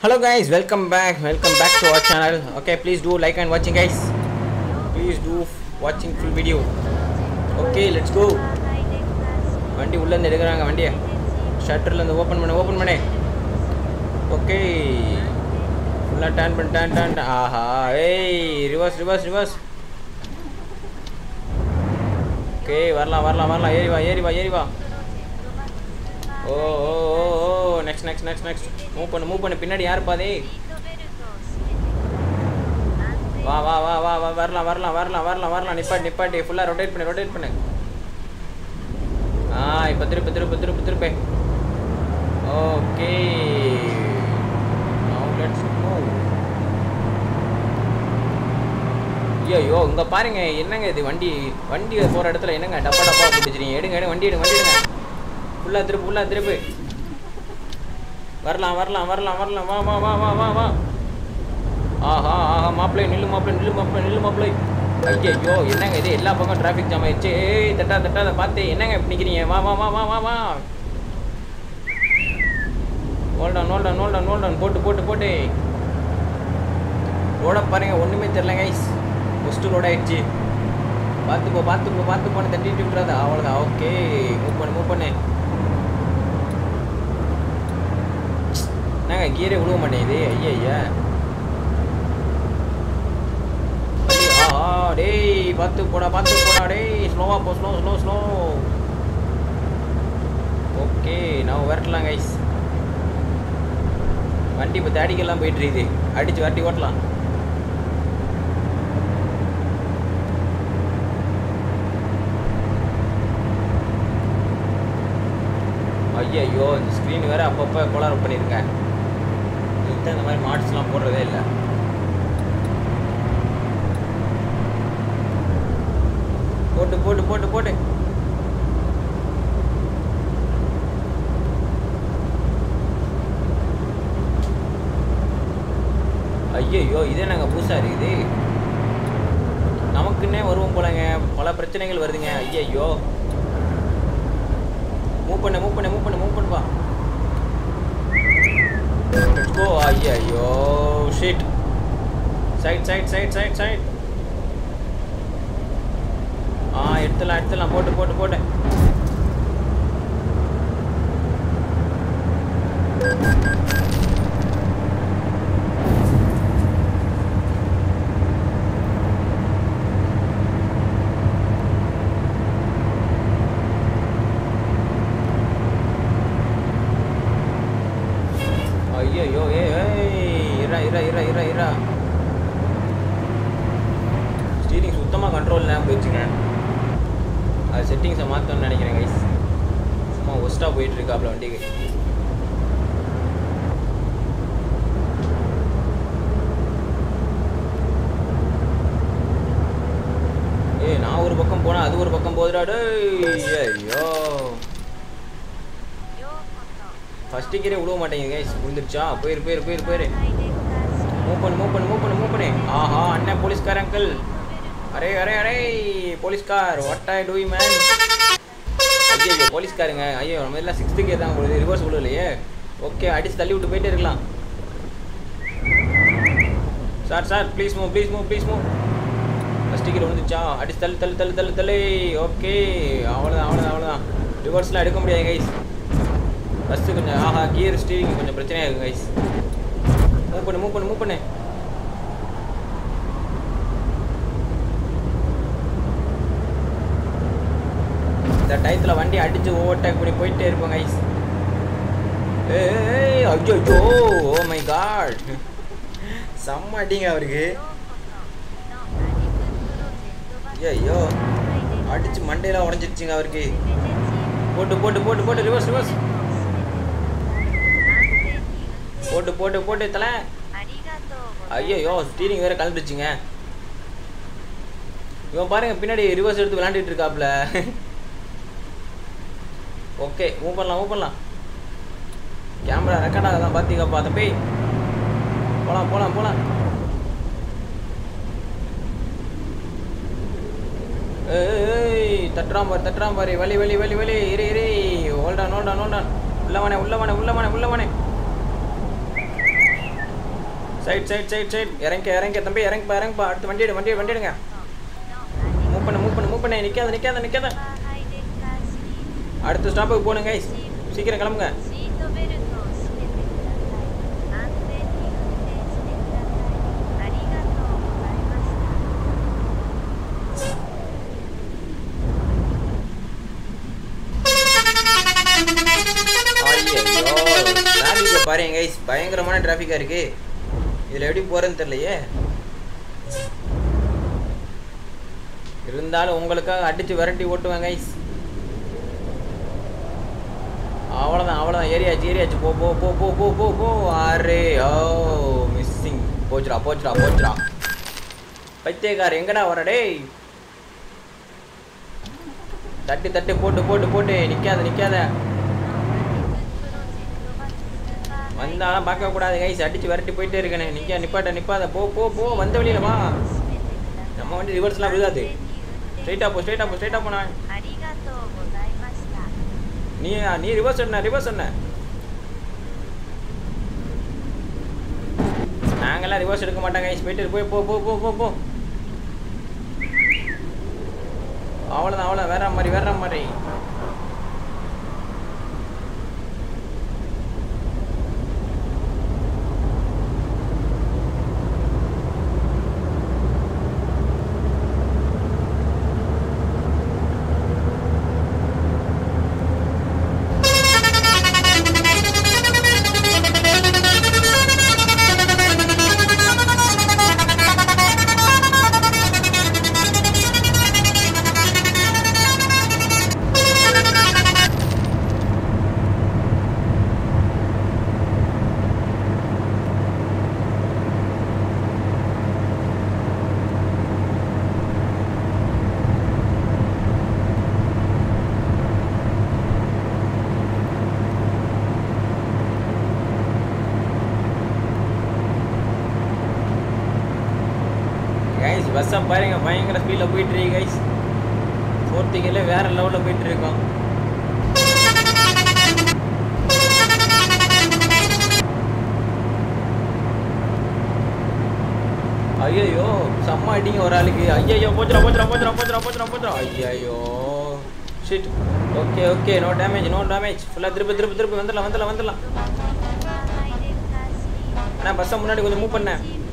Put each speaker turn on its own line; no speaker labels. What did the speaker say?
hello guys welcome back welcome back to our channel okay please do like and watching guys please do watching full video okay let's go வண்டி உள்ளேருந்து எடுக்கிறாங்க வண்டியை ஷட்டர்லேருந்து open பண்ண open பண்ணு okay ஃபுல்லாக டேன் பண்ணி டேன் டேன் ஆஹா ஏய் ரிவர்ஸ் ரிவர்ஸ் ரிவர்ஸ் ஓகே வரலாம் வரலாம் வரலாம் ஏறி வா ஏறி வா ஏறி வா oh oh oh oh next next next next move பண்ணு மூவ் பண்ணு பின்னாடி யார் பாதே வா வா வா வா வா வரலாம் வரலாம் வரலாம் வரலாம் வரலாம் நிப்பாட்டி நிப்பாட்டி ஃபுல்லாக ரொட்டேட் பண்ணு ரொட்டேட் பண்ணு ஆ இப்போ திருப்பி திருப்பி திருப்பி திருப்பி ஓகே now let's move ஐயோ இங்க பாருங்க என்னங்க இது வண்டி வண்டி போற இடத்துல என்னங்க டப்பா டப்பா பிடிச்சிருங்க எடுங்க எடுங்க வண்டி எடுங்க வண்டி எடுங்க ஃபுல்லா திருப்பு ஃபுல்லா திருப்பு வரலாம் வரலாம் வரலாம் வரலாம் வா வா வா வா வா வா ஆஹா ஆஹா மாப்பிள்ளை நில்லு மாப்பிள்ளை நில்லு மாப்பிள்ளை நில்லு மாப்பிள்ளை ஐயோ என்னங்க இது எல்லா பக்கம் டிராஃபிக் ஜாம் ஆயிடுச்சு ஏய் தட்டா தட்டாத பார்த்து என்னங்க இப்படி நிற்கிறீங்க வா வா வா வா வா வா நோல்டான் நோல்டான் நோல்டான் நோல்டான் போட்டு போட்டு போட்டு ரோட பாருங்க ஒன்றுமே தெரில கைஸ் ஃபஸ்ட்டு ரோட் ஆயிடுச்சு பார்த்து போ பார்த்து போ பார்த்து போன தட்டிட்டு விட்றாது அவ்வளோதான் ஓகே மூவ் பண்ணு மூவ் பண்ணு என்னங்க கீரே விழுக மாட்டேங்குது ஐயா ஐயா ஆ டேய் பார்த்து போடா பார்த்து போடா டேய் ஸ்லோவாக போ ஸ்லோ ஸ்லோ ஸ்லோ ஓகே நான் விரட்டலாம் கைஸ் வண்டி இப்போ தேடிக்கெல்லாம் போயிட்டு இருக்குது அடிச்சு வரட்டி ஓட்டலாம் ஐயோ இந்த ஸ்க்ரீன் வேறு அப்பப்போ கோளாறு பண்ணியிருக்கேன் இதுதான் இந்த மாதிரி மாட்ஸ்லாம் போடுறதே இல்லை போட்டு போட்டு போட்டு போட்டு ஐயோ இதே நாங்கள் புதுசாக இருக்குது நமக்குன்னே வருவோம் போலங்க பல பிரச்சனைகள் வருதுங்க ஐயையோ மூவ் பண்ண மூவ் பண்ண மூவ் பண்ண மூவ் பண்ணுப்பா ஓ ஐயோ shit side side side side side ah எடுத்துலாம் எடுத்துலாம் போட்டு போட்டு போட்டு ஐயோ ஏ ஏய் இரா இரா இரா இரா இரா ஸ்டீரிங் சுத்தமாக கண்ட்ரோல் இல்லாமல் போயிடுச்சுங்க அது செட்டிங்ஸை மாற்றணும்னு நினைக்கிறேன் கைஸ் சும்மா ஒஸ்ட்டாக போயிட்டு இருக்காப்ல வண்டிக்கு ஏய் நான் ஒரு பக்கம் போனால் அது ஒரு பக்கம் போதுடா டேய் ஐயோ ஃபஸ்ட்டு கீரே விழுவ மாட்டேங்குது கைஸ் விழுந்துருச்சா போயிரு போயிரு போயிரு போயிரு மூவ் பண்ணு மூவ் பண்ணு மூவ் பண்ணு மூவ் பண்ணு ஆஹா அண்ணன் போலீஸ்கார் அங்கிள் அரே அரே அரே போலீஸ்கார் வாட் ஐ டூ மேன் ஐயோ போலீஸ்காருங்க ஐயோ நம்ம எல்லாம் சிக்ஸ்த்து கே தான் உங்களுக்கு ரிவர்ஸ் விழுலையே ஓகே அடிச்சு தள்ளி விட்டு போயிட்டே இருக்கலாம் sir sir please move please move please move first கீழே விழுந்துச்சா அடிச்சு தள்ளு தள்ளு தள்ளு தள்ளு தள்ளு ஓகே அவ்வளோதான் அவ்வளோதான் அவ்வளோதான் ரிவர்ஸ்லாம் எடுக்க முடியாது கைஸ் ஃபஸ்ட்டு கொஞ்சம் ஆஹா கியர் ஸ்டீரிங் கொஞ்சம் பிரச்சனையாக இருக்குது கைஸ் மூவ் பண்ணு மூவ் பண்ணு மூவ் பண்ணு இந்த டயத்தில் வண்டி அடித்து ஓவர்டேக் பண்ணி போயிட்டே இருப்போம் கைஸ் ஏய் ஐயோ ஓ மை காட் செம்ம அடிங்க அவருக்கு ஐயோ அடிச்சு மண்டையெல்லாம் உடஞ்சிருச்சுங்க அவருக்கு போட்டு போட்டு போட்டு போட்டு ரிவர்ஸ் ரிவர்ஸ் போட்டு போட்டு போட்டு தலை ஐயோ ஸ்டீரிங் வேற கலந்துருச்சுங்க இவன் பாருங்க பின்னாடி ரிவர்ஸ் எடுத்து விளாண்டுட்டு இருக்காப்ல ஓகே மூவ் பண்ணலாம் மூவ் பண்ணலாம் கேமரா ரெக்கார்ட் ஆகதான் பார்த்தீங்கப்பா தம்பி போகலாம் போகலாம் போகலாம் ஏய் தட்டுறான் பாரு தட்டுறான் பாரு வலி வலி வலி வலி இரு இரு ஓல்டான் ஓல்டான் ஓல்டான் உள்ளவனே உள்ளவனே உள்ளவனே உள்ளவனே சைட் சைட் சைட் சைட் இறங்க இறங்க தம்பி இறங்குப்பா இறங்குப்பா அடுத்து வண்டி எடு வண்டி எடு, வண்டி எடுங்க மூவ் பண்ணு மூவ் பண்ணு மூவ் பண்ணு நிற்காத நிற்காத நிற்காத அடுத்த ஸ்டாப்புக்கு போகணும் கைஸ் சீக்கிரம் கிளம்புங்க
シートベルトを締めてください。安全に運転してください。ありがとうございました。
ஐயோ டிராஃபிக்கை பாருங்க கைஸ் பயங்கரமான டிராஃபிக்காக இருக்கு இதில் எப்படி போகிறேன்னு தெரியலையே இருந்தாலும் உங்களுக்காக அடித்து விரட்டி ஓட்டுவேன் கைஸ் அவ்வளோதான் அவ்வளோதான் ஏரியாச்சு ஏரியாச்சு போ போ போ போ போ போ போ அரே ஓ மிஸ்ஸிங் போச்சுடா போச்சுடா போச்சுடா பைத்தியக்கார் எங்கடா வர டேய் தட்டு தட்டு போட்டு போட்டு போட்டு நிற்காத நிற்காத வந்தாலும் பார்க்க கூடாது கைஸ் அடிச்சு விரட்டி போயிட்டே இருக்கனே நிக்க நிப்பாட்ட நிப்பாத போ போ போ வந்த வழியில வா நம்ம வண்டி ரிவர்ஸ்லாம் விழுகாது ஸ்ட்ரைட்டா போ ஸ்ட்ரைட்டா போ ஸ்ட்ரைட்டா போனா
ありがとうございました。
நீ நீ ரிவர்ஸ் என்ன ரிவர்ஸ் என்ன நாங்கெல்லாம் ரிவர்ஸ் எடுக்க மாட்டாங்க கைஸ் போயிட்டு போய் போ போ போ போ போ அவ்வளோதான் அவ்வளோ வேற மாதிரி வேற மாதிரி கைஸ் பஸ்ஸை பாருங்க பயங்கர ஸ்பீடில் போயிட்டு இருக்கு கைஸ் போர்த்திக்கல வேற லெவலில் போயிட்டு இருக்கோம் ஐயோ செம்ம அடிங்க ஒரு ஆளுக்கு ஐயோ போச்சுரா போச்சுரா போச்சுரா போச்சுரா போச்சுரா போச்சுரா ஐயோ shit okay okay no damage no damage ஃபுல்லாக திருப்பி திருப்பி திருப்பி வந்துடலாம் வந்துடலாம் வந்துடலாம்
ハイデッカーシー
அண்ணா பஸ்ஸை முன்னாடி கொஞ்சம் மூவ் பண்ணேன்
ト